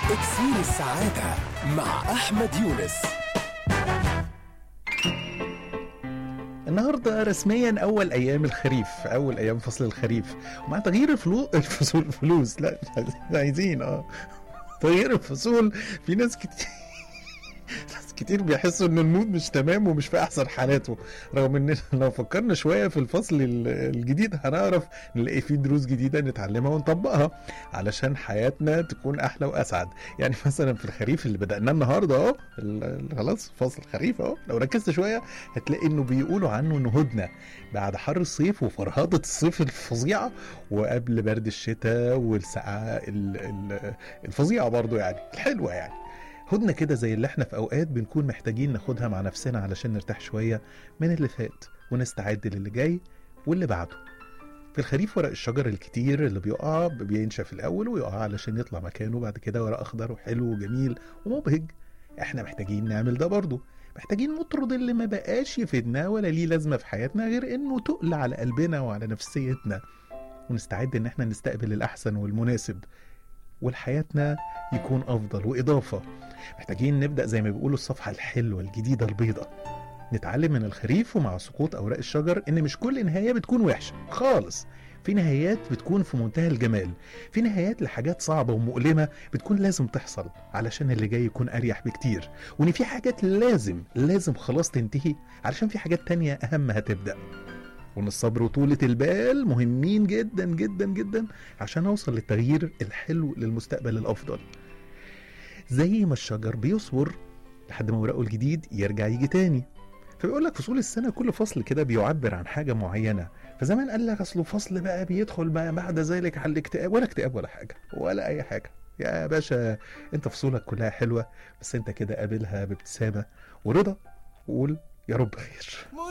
اكسير السعادة مع أحمد يونس النهارده رسميا اول ايام الخريف اول ايام فصل الخريف ومع تغيير الفلو... الفصول الفلوس لا مش عايزين- عايزين اه تغيير الفصول في ناس كتير ناس كتير بيحسوا ان المود مش تمام ومش في احسن حالاته رغم ان لو فكرنا شويه في الفصل ال- الجديد هنعرف نلاقي فيه دروس جديده نتعلمها ونطبقها علشان حياتنا تكون احلى واسعد يعني مثلا في الخريف اللي بدأناه النهارده اهو ال- ال- خلاص فصل الخريف اهو لو ركزت شويه هتلاقي انه بيقولوا عنه انه هدنه بعد حر الصيف وفرهضه الصيف الفظيعه وقبل برد الشتاء والسقعه ال- ال- الفظيعه برضو يعني الحلوه يعني هدنه كده زي اللي احنا في اوقات بنكون محتاجين ناخدها مع نفسنا علشان نرتاح شويه من اللي فات ونستعد للي جاي واللي بعده في الخريف ورق الشجر الكتير اللي بيقع بينشف الاول ويقع علشان يطلع مكانه بعد كده ورق اخضر وحلو وجميل ومبهج احنا محتاجين نعمل ده برضه محتاجين نطرد اللي ما بقاش يفيدنا ولا ليه لازمه في حياتنا غير انه تقل على قلبنا وعلى نفسيتنا ونستعد ان احنا نستقبل الاحسن والمناسب ولحياتنا يكون افضل واضافه محتاجين نبدا زي ما بيقولوا الصفحه الحلوه الجديده البيضه نتعلم من الخريف ومع سقوط اوراق الشجر ان مش كل نهايه بتكون وحشه خالص في نهايات بتكون في منتهى الجمال في نهايات لحاجات صعبة ومؤلمة بتكون لازم تحصل علشان اللي جاي يكون أريح بكتير وإن في حاجات لازم لازم خلاص تنتهي علشان في حاجات تانية أهم هتبدأ وإن الصبر وطولة البال مهمين جدا جدا جدا عشان أوصل للتغيير الحلو للمستقبل الأفضل زي ما الشجر بيصبر لحد ما ورقه الجديد يرجع يجي تاني فبيقول لك فصول السنة كل فصل كده بيعبر عن حاجة معينة فزمان قال لك اصله فصل بقى بيدخل بقى بعد ذلك على الاكتئاب ولا اكتئاب ولا حاجه ولا اي حاجه يا باشا انت فصولك كلها حلوه بس انت كده قابلها بابتسامه ورضا وقول يا رب خير